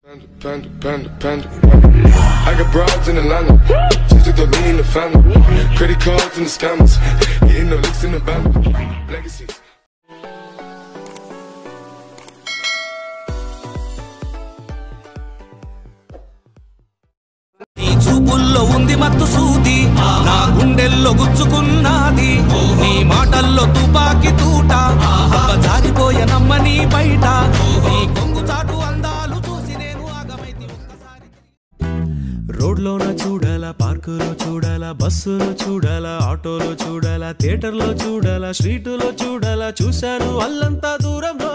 Panda, panda, panda, panda. I got broads in Atlanta. Just took the lean in the family. Credit cards and the scammers. Getting no licks in the van. Legacies. నీ చూపుల్లో ఉంది మత్తు సూది నా గుండెల్లో గుచ్చుకున్నది నీ మాటల్లో తుపాకి తూట అబ్బ జారిపోయే నమ్మని బయట నీ కొంగు చాటు అందాలు చూసి నేను ఆగమైతి ఒక్కసారి రోడ్లోన చూడాలా పార్కులో చూడాలా బస్సులో చూడాలా ఆటోలో చూడాలా థియేటర్లో చూడాలా స్ట్రీటులో చూడాలా చూశాను అల్లంతా దూరంలో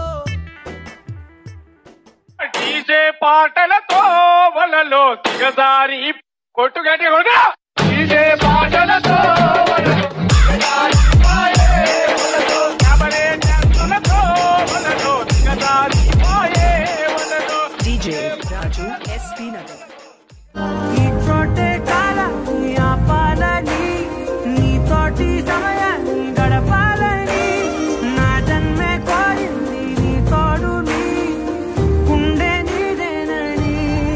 డీజే పాటలతో వలలో దిగజారి కొట్టుగడి కూడా డీజే పాటలతో వలలో దిగజారి పాయే వలలో కబరే డాన్సులతో వలలో దిగజారి పాయే వలలో DJ Raju SP Nagar. ఈ చోటే కాలాన్ని ఆపాలని నీతోటి సమయాన్ని గడపాలని నా జన్మే కోరింది నీ తోడుని గుండె నీదేనని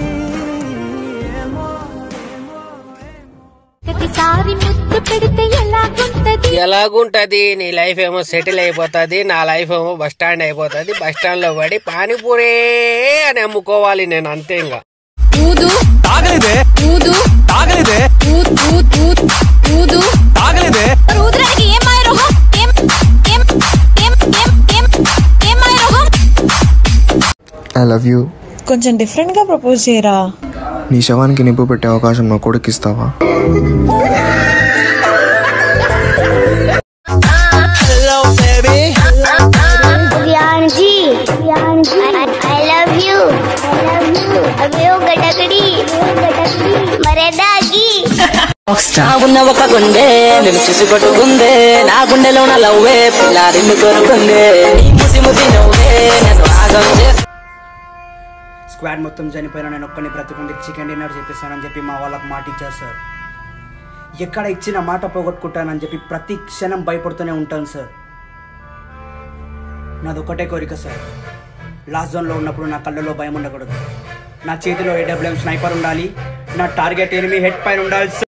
ఏమో ఏమో ఏమో ప్రతిసారి ముద్దు పెడితే ఎలాగుంటది ఎలాగుంటది నీ లైఫ్ ఏమో సెటిల్ అయిపోతుంది నా లైఫ్ ఏమో బస్ స్టాండ్ అయిపోతుంది బస్ స్టాండ్ లో పడి పానీపూరే అని అమ్ముకోవాలి నేను అంతే ఇంకా ఊదు తాగలేదే ఊదు తాగలేదే ఊద్ ఊద్ ఊద్ ఊదు తాగలేదే మరి ఊదడానికి ఏం మాయ రోగం ఏం ఏం ఏం ఏం ఏం ఏం మాయ రోగం ఐ లవ్ యూ కొంచెం డిఫరెంట్ గా ప్రపోజ్ చేయరా నీ శవానికి నిప్పు పెట్టే అవకాశం నా కొడుకు ఇస్తావా వ్యాన్జీ ఐ లవ్ యూ అవే గడగడి మరేదాగి నా ఉన్న ఒక గుండె నేను చూసి కొట్టుకుందే నా గుండెలో నా లవ్వే పిల్లాడిని కోరుకుందే నీ ముసి ముసి నవ్వే నన్ను ఆగం చేస్తా స్క్వాడ్ మొత్తం చనిపోయినా నేను ఒక్కని బ్రతుకుండి చికెన్ డిన్నర్ చేపిస్తానని చెప్పి మా వాళ్ళకి మాట ఇచ్చారు సార్ ఎక్కడ ఇచ్చిన మాట పోగొట్టుకుంటానని చెప్పి ప్రతి క్షణం భయపడుతూనే ఉంటాను సార్ నాది ఒకటే కోరిక సార్ లాస్ట్ జోన్లో ఉన్నప్పుడు నా కళ్ళలో భయం ఉండకూడదు నా చేతిలో ఏడబ్ల్యూఎం స్నైపర్ ఉండాలి నా టార్గెట్ ఎనిమి హెడ్ పైన ఉండాలి సార్